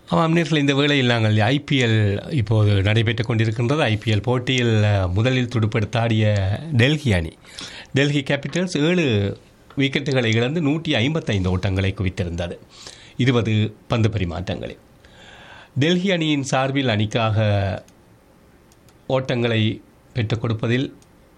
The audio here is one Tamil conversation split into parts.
ஆமாம் நேர்கள் இந்த வேளையில் நாங்கள் ஐபிஎல் இப்போது நடைபெற்றுக் கொண்டிருக்கின்றது ஐபிஎல் போட்டியில் அஹ், முதலில் துடுப்படுத்தாடிய டெல்லி அணி டெல்லி கேபிட்டல்ஸ் ஏழு விக்கெட்டுகளை இழந்து நூற்றி ஐம்பத்தைந்து ஓட்டங்களை குவித்திருந்தது இருபது பந்து பரிமாற்றங்களில் டெல்லி அணியின் சார்பில் அணிக்காக ஓட்டங்களை பெற்றுக் கொடுப்பதில்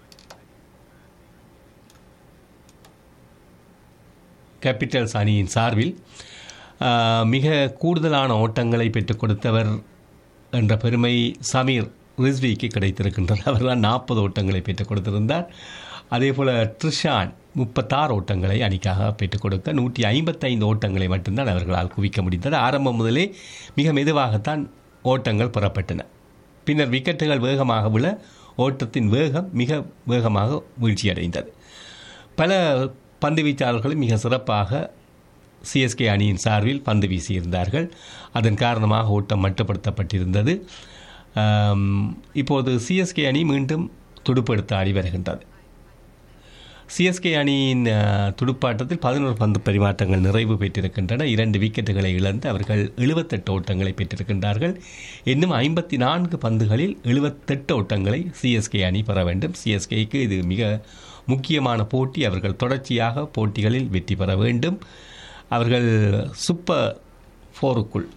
கேபிட்டல்ஸ் அணியின் சார்பில் ஆஹ், மிக கூடுதலான ஓட்டங்களை பெற்றுக் கொடுத்தவர் என்ற பெருமை சமீர் ரிஸ்விக்கு கிடைத்திருக்கின்றது அவர்தான் நாற்பது ஓட்டங்களை பெற்றுக் கொடுத்திருந்தார் அதே போல் ட்ரிஷான் முப்பத்தாறு ஓட்டங்களை அணிக்காக பெற்றுக் கொடுக்க நூற்றி ஐம்பத்தைந்து ஓட்டங்களை மட்டும்தான் அவர்களால் குவிக்க முடிந்தது ஆரம்பம் முதலே மிக மெதுவாகத்தான் ஓட்டங்கள் பெறப்பட்டன பின்னர் விக்கெட்டுகள் வேகமாக விழ ஓட்டத்தின் வேகம் மிக வேகமாக வீழ்ச்சியடைந்தது பல பந்து வீச்சாளர்களும் மிக சிறப்பாக சிஎஸ்கே அணியின் சார்பில் பந்து வீசியிருந்தார்கள் அதன் காரணமாக ஓட்டம் மட்டுப்படுத்தப்பட்டிருந்தது ஆம், இப்போது சிஎஸ்கே அணி மீண்டும் துடுப்படுத்த ஆடி வருகின்றது சிஎஸ்கே அணியின் அஹ், துடுப்பாட்டத்தில் பதினோரு பந்து பரிமாற்றங்கள் நிறைவு பெற்றிருக்கின்றன இரண்டு விக்கெட்டுகளை இழந்து அவர்கள் எழுபத்தெட்டு ஓட்டங்களை பெற்றிருக்கின்றார்கள் இன்னும் ஐம்பத்தி நான்கு பந்துகளில் எழுபத்தெட்டு ஓட்டங்களை சிஎஸ்கே அணி பெற வேண்டும் சிஎஸ்கேக்கு இது மிக முக்கியமான போட்டி அவர்கள் தொடர்ச்சியாக போட்டிகளில் வெற்றி பெற வேண்டும் அவர்கள் சூப்பர் ஃபோருக்குள்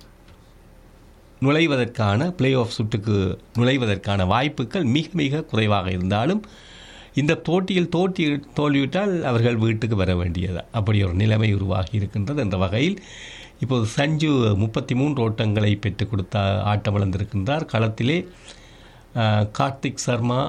நுழைவதற்கான பிளே ஆஃப் சுற்றுக்கு நுழைவதற்கான வாய்ப்புகள் மிக மிக குறைவாக இருந்தாலும் இந்த போட்டியில் தோற்றி தோல்விவிட்டால் அவர்கள் வீட்டுக்கு வர வேண்டியது அப்படி ஒரு நிலைமை உருவாகி இருக்கின்றது என்ற வகையில் இப்போது சஞ்சு முப்பத்தி மூன்று ஓட்டங்களை பெற்றுக் கொடுத்த ஆட்டம் இழந்திருக்கின்றார் களத்திலே அஹ், கார்த்திக் சர்மா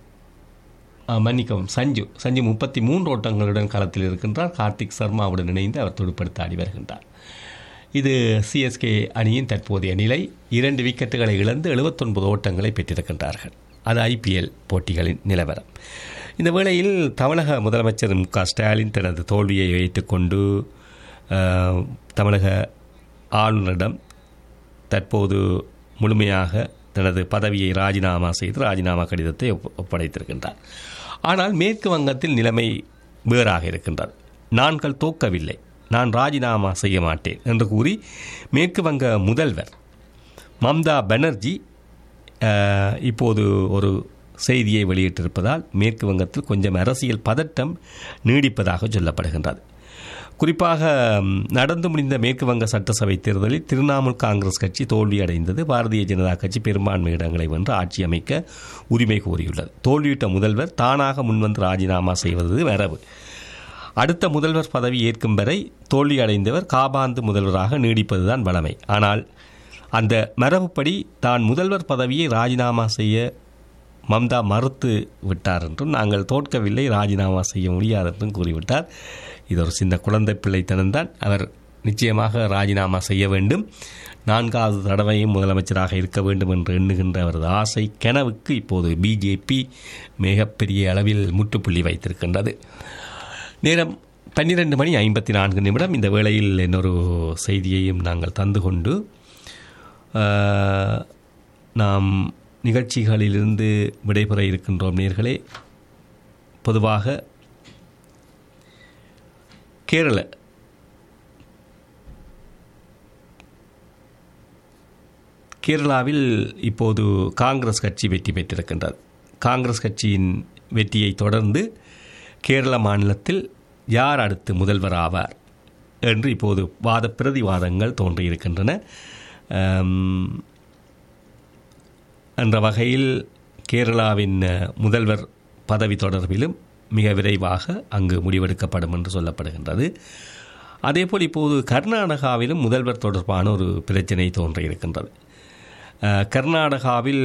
அஹ், மன்னிக்கவும் சஞ்சு சஞ்சு முப்பத்தி மூன்று ஓட்டங்களுடன் களத்தில் இருக்கின்றார் கார்த்திக் சர்மாவுடன் இணைந்து அவர் துடுப்படுத்த ஆடி வருகின்றார் இது சிஎஸ்கே அணியின் தற்போதைய நிலை இரண்டு விக்கெட்டுகளை இழந்து எழுபத்தொன்பது ஓட்டங்களை பெற்றிருக்கின்றார்கள் அது ஐபிஎல் போட்டிகளின் நிலவரம் இந்த வேளையில் தமிழக முதலமைச்சர் மு க ஸ்டாலின் தனது தோல்வியை வைத்துக்கொண்டு அஹ், தமிழக ஆளுநரிடம் தற்போது முழுமையாக தனது பதவியை ராஜினாமா செய்து ராஜினாமா கடிதத்தை ஒப்ப- ஒப்படைத்திருக்கின்றார் ஆனால் மேற்கு வங்கத்தில் நிலைமை வேறாக இருக்கின்றது நான்கள் தோக்கவில்லை நான் ராஜினாமா செய்ய மாட்டேன் என்று கூறி மேற்கு வங்க முதல்வர் மம்தா பானர்ஜி அஹ், இப்போது ஒரு செய்தியை வெளியிட்டிருப்பதால் மேற்கு வங்கத்தில் கொஞ்சம் அரசியல் பதட்டம் நீடிப்பதாக சொல்லப்படுகின்றது குறிப்பாக ம், நடந்து முடிந்த மேற்கு வங்க சட்டசபை தேர்தலில் திரிணாமுல் காங்கிரஸ் கட்சி தோல்வியடைந்தது பாரதிய ஜனதா கட்சி பெரும்பான்மை இடங்களை வென்று ஆட்சி அமைக்க உரிமை கோரியுள்ளது தோல்வியிட்ட முதல்வர் தானாக முன்வந்து ராஜினாமா செய்வது வரவு அடுத்த முதல்வர் பதவி ஏற்கும் வரை தோல்வியடைந்தவர் காபாந்து முதல்வராக நீடிப்பதுதான் வழமை ஆனால் அந்த மரபுப்படி தான் முதல்வர் பதவியை ராஜினாமா செய்ய மம்தா மறுத்து விட்டார் என்றும் நாங்கள் தோற்கவில்லை ராஜினாமா செய்ய முடியாது என்றும் கூறிவிட்டார் இது ஒரு சின்ன குழந்தை பிள்ளைத்தனம்தான் அவர் நிச்சயமாக ராஜினாமா செய்ய வேண்டும் நான்காவது தடவையும் முதலமைச்சராக இருக்க வேண்டும் என்று எண்ணுகின்ற அவரது ஆசை கனவுக்கு இப்போது பிஜேபி மிகப்பெரிய அளவில் முற்றுப்புள்ளி வைத்திருக்கின்றது நேரம் பன்னிரண்டு மணி ஐம்பத்தி நான்கு நிமிடம் இந்த வேளையில் இன்னொரு செய்தியையும் நாங்கள் தந்து கொண்டு ஆஹ், நாம் நிகழ்ச்சிகளிலிருந்து விடைபெற இருக்கின்றோம் நேர்களே பொதுவாக கேரள கேரளாவில் இப்போது காங்கிரஸ் கட்சி வெற்றி பெற்றிருக்கின்றது காங்கிரஸ் கட்சியின் வெற்றியை தொடர்ந்து கேரள மாநிலத்தில் யார் அடுத்து முதல்வர் ஆவார் என்று இப்போது வாத பிரதிவாதங்கள் தோன்றியிருக்கின்றன ஆம், என்ற வகையில் கேரளாவின் அஹ், முதல்வர் பதவி தொடர்பிலும் மிக விரைவாக அங்கு முடிவெடுக்கப்படும் என்று சொல்லப்படுகின்றது அதேபோல் இப்போது கர்நாடகாவிலும் முதல்வர் தொடர்பான ஒரு பிரச்சனை தோன்றியிருக்கின்றது அஹ், கர்நாடகாவில்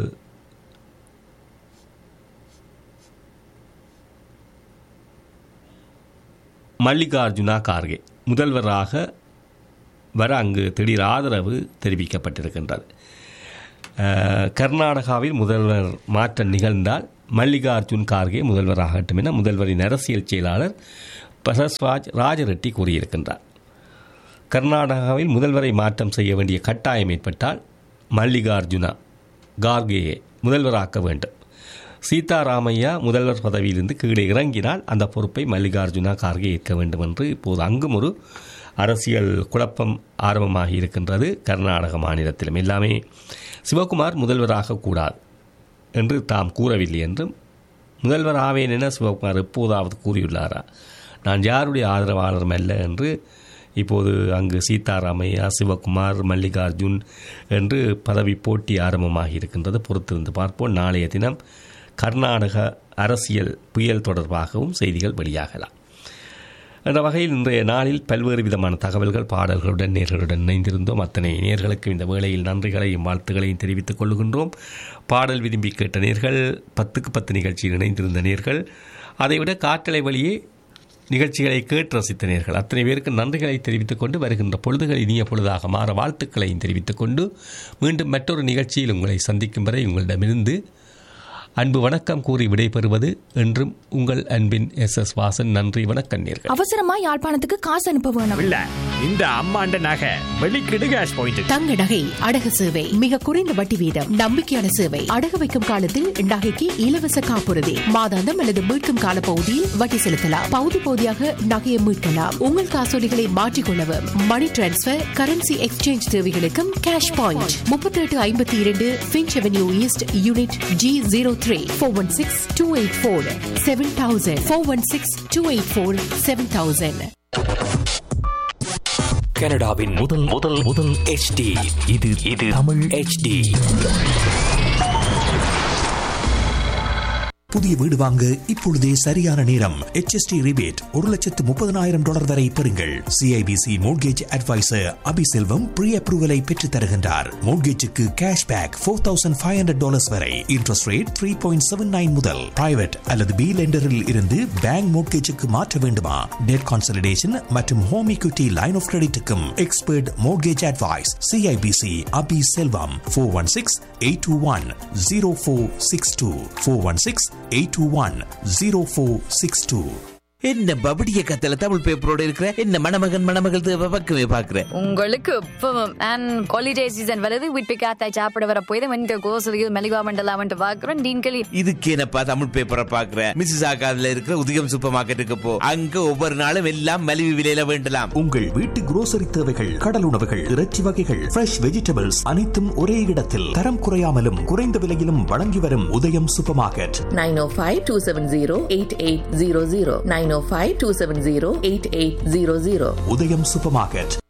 மல்லிகார்ஜுனா கார்கே முதல்வராக வர அங்கு திடீர் ஆதரவு தெரிவிக்கப்பட்டிருக்கின்றது அஹ், கர்நாடகாவில் முதல்வர் மாற்றம் நிகழ்ந்தால் மல்லிகார்ஜுன் கார்கே முதல்வராகட்டும் என முதல்வரின் அரசியல் செயலாளர் பரஸ்வாஜ் ராஜரெட்டி கூறியிருக்கின்றார் கர்நாடகாவில் முதல்வரை மாற்றம் செய்ய வேண்டிய கட்டாயம் ஏற்பட்டால் மல்லிகார்ஜுனா கார்கேயை முதல்வராக்க வேண்டும் சீதாராமையா முதல்வர் பதவியிலிருந்து கீழே இறங்கினால் அந்த பொறுப்பை மல்லிகார்ஜுனா கார்கே ஏற்க வேண்டும் என்று இப்போது அங்கும் ஒரு அரசியல் குழப்பம் ஆரம்பமாகி இருக்கின்றது கர்நாடக மாநிலத்திலும் எல்லாமே சிவகுமார் முதல்வராக கூடாது என்று தாம் கூறவில்லை என்றும் முதல்வர் ஆவேன் என சிவகுமார் எப்போதாவது கூறியுள்ளாரா நான் யாருடைய ஆதரவாளரும் அல்ல என்று இப்போது அங்கு சீதாராமையா சிவகுமார் மல்லிகார்ஜுன் என்று பதவி போட்டி ஆரம்பமாகி இருக்கின்றது பொறுத்திருந்து பார்ப்போம் நாளைய தினம் கர்நாடக அரசியல் புயல் தொடர்பாகவும் செய்திகள் வெளியாகலாம் என்ற வகையில் இன்றைய நாளில் பல்வேறு விதமான தகவல்கள் பாடல்களுடன் நேர்களுடன் இணைந்திருந்தோம் அத்தனை நேர்களுக்கு இந்த வேளையில் நன்றிகளையும் வாழ்த்துக்களையும் தெரிவித்துக் கொள்கின்றோம் பாடல் விரும்பி கேட்ட நேர்கள் பத்துக்கு பத்து நிகழ்ச்சியில் இணைந்திருந்த நேர்கள் அதைவிட காற்றலை வழியே நிகழ்ச்சிகளை கேட்டு ரசித்த நேர்கள் அத்தனை பேருக்கு நன்றிகளை தெரிவித்துக் கொண்டு வருகின்ற பொழுதுகள் இனிய பொழுதாக மாற வாழ்த்துக்களையும் தெரிவித்துக் கொண்டு மீண்டும் மற்றொரு நிகழ்ச்சியில் உங்களை சந்திக்கும் வரை உங்களிடமிருந்து அன்பு வணக்கம் கூறி விடைபெறுவது என்றும் உங்கள் அன்பின் எஸ் எஸ் வாசன் நன்றி வணக்கம் நேர்கள் அவசரமா யாழ்ப்பாணத்துக்கு காசு அனுப்ப வேணும் இல்ல இந்த அம்மாண்ட நகை வெளிக்கிடு கேஷ் பாயிண்ட் தங்க நகை அடகு சேவை மிக குறைந்த வட்டி வீதம் நம்பிக்கையான சேவை அடகு வைக்கும் காலத்தில் நகைக்கு இலவச காப்புறுதி மாதாந்தம் அல்லது மீட்கும் கால பகுதியில் வட்டி செலுத்தலாம் பகுதி பகுதியாக நகையை மீட்கலாம் உங்கள் காசோலிகளை மாற்றிக்கொள்ளவும் மணி டிரான்ஸ்பர் கரன்சி எக்ஸ்சேஞ்ச் தேவைகளுக்கும் கேஷ் பாயிண்ட் முப்பத்தி எட்டு ஐம்பத்தி இரண்டு Finch avenue east unit G zero three four one six two eight four seven thousand four one six two eight four seven thousand கனடாவின் முதல் முதல் முதல் HD இது இது தமிழ் HD புதிய வீடு வாங்க இப்பொழுதே சரியான நேரம் HST ரிபேட் ஒரு லட்சத்து முப்பதனாயிரம் டாலர் வரை பெறுங்கள் CIBC mortgage advisor Abiselvam pre அப்ரூவலை பெற்றுத் தருகின்றார் மோட்கேஜுக்கு cash back four thousand five hundred dollars வரை interest rate three point seven nine முதல் பிரைவேட் அல்லது பி லெண்டரில் இருந்து பேங்க் மோட்கேஜுக்கு மாற்ற வேண்டுமா டெட் கான்சல்டேஷன் மற்றும் ஹோம் equity லைன் ஆஃப் கிரெடிட்டுக்கும் expert mortgage advice CIBC Abi Selvam four one six eight two one zero four six two four one six eight two one zero four six two என்ன பபடிய கத்தல தமிழ் பேப்பரோட இருக்கிற என்ன மணமகன் மணமகள் தேவை பக்கமே பாக்குற உங்களுக்கு இப்பவும் அண்ட் ஹாலிடே சீசன் வருது வீட்டு காத்தாய் சாப்பிட வர போய் வந்து கோசலியில் மெலிவா மண்டலா வந்து பாக்குறோம் நீங்களே இதுக்கு என்னப்பா தமிழ் பேப்பரை பாக்குற மிஸ்ஸஸ் ஆகாதுல இருக்கிற உதயம் சூப்பர் மார்க்கெட்டுக்கு போ அங்க ஒவ்வொரு நாளும் எல்லாம் மலிவு விலையில வேண்டலாம் உங்கள் வீட்டு grocery தேவைகள் கடல் உணவுகள் இறைச்சி வகைகள் ஃப்ரெஷ் வெஜிடபிள்ஸ் அனைத்தும் ஒரே இடத்தில் தரம் குறையாமலும் குறைந்த விலையிலும் வழங்கி வரும் உதயம் சூப்பர் மார்க்கெட் 905-270-8800 905-270-8800 உதயம் சூப்பர் மார்க்கெட்